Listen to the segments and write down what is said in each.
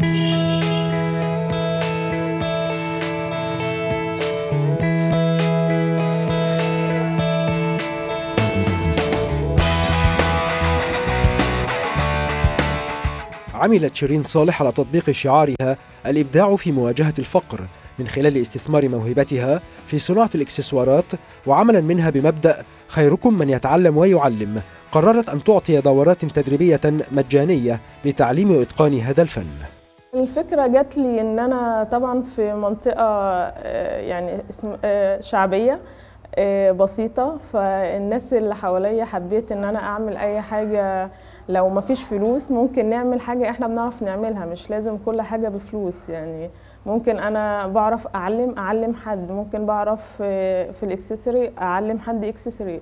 عملت شيرين صالح على تطبيق شعارها الإبداع في مواجهة الفقر من خلال استثمار موهبتها في صناعة الإكسسوارات وعملا منها بمبدأ خيركم من يتعلم ويعلم قررت أن تعطي دورات تدريبية مجانية لتعليم وإتقان هذا الفن الفكرة جات لي إن أنا طبعا في منطقة آه، يعني اسم آه، شعبية آه، بسيطة فالناس اللي حواليا حبيت إن أنا أعمل أي حاجة لو مفيش فلوس ممكن نعمل حاجة إحنا بنعرف نعملها مش لازم كل حاجة بفلوس يعني ممكن أنا بعرف أعلم أعلم حد ممكن بعرف في الإكسسوري أعلم حد إكسسوري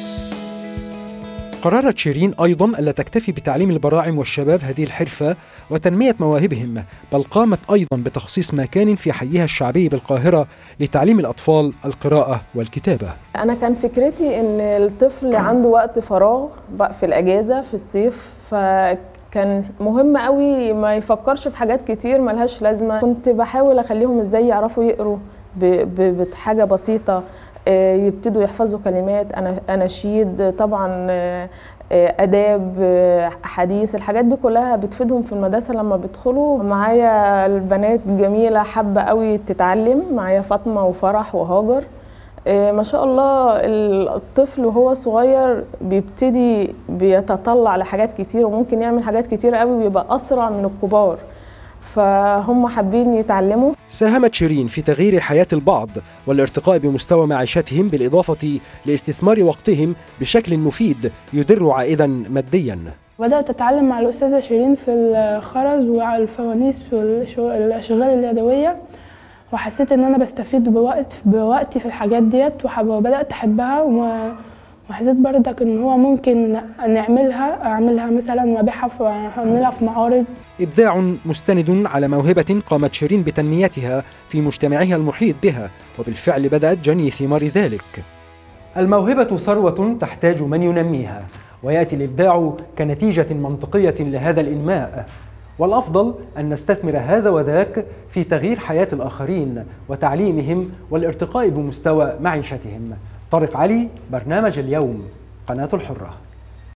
قررت شيرين أيضا ألا تكتفي بتعليم البراعم والشباب هذه الحرفة وتنمية مواهبهم بل قامت أيضا بتخصيص مكان في حيها الشعبي بالقاهرة لتعليم الأطفال القراءة والكتابة أنا كان فكرتي إن الطفل عنده وقت فراغ بقى في الأجازة في الصيف فكان مهم قوي ما يفكرش في حاجات كتير ملهاش لازمة كنت بحاول أخليهم إزاي يعرفوا يقروا بحاجة بسيطة آه، يبتدوا يحفظوا كلمات اناشيد طبعا آه، آه، اداب حديث الحاجات دي كلها بتفيدهم في المدرسه لما بيدخلوا معايا البنات جميله حابه قوي تتعلم معايا فاطمه وفرح وهاجر ما شاء الله الطفل وهو صغير بيبتدي بيتطلع لحاجات كتير وممكن يعمل حاجات كتير قوي ويبقى اسرع من الكبار فهم حابين يتعلموا ساهمت شيرين في تغيير حياة البعض والارتقاء بمستوى معيشتهم بالإضافة لاستثمار وقتهم بشكل مفيد يدر عائدا ماديا بدأت أتعلم مع الأستاذة شيرين في الخرز وعلى الفوانيس والأشغال اليدوية وحسيت إن أنا بستفيد بوقت بوقتي في الحاجات ديت وبدأت أحبها وحسيت بردك ان هو ممكن نعملها اعملها مثلا وابيعها اعملها في معارض ابداع مستند على موهبه قامت شيرين بتنميتها في مجتمعها المحيط بها وبالفعل بدات جني ثمار ذلك الموهبه ثروه تحتاج من ينميها وياتي الابداع كنتيجه منطقيه لهذا الانماء والافضل ان نستثمر هذا وذاك في تغيير حياه الاخرين وتعليمهم والارتقاء بمستوى معيشتهم طارق علي برنامج اليوم قناة الحرة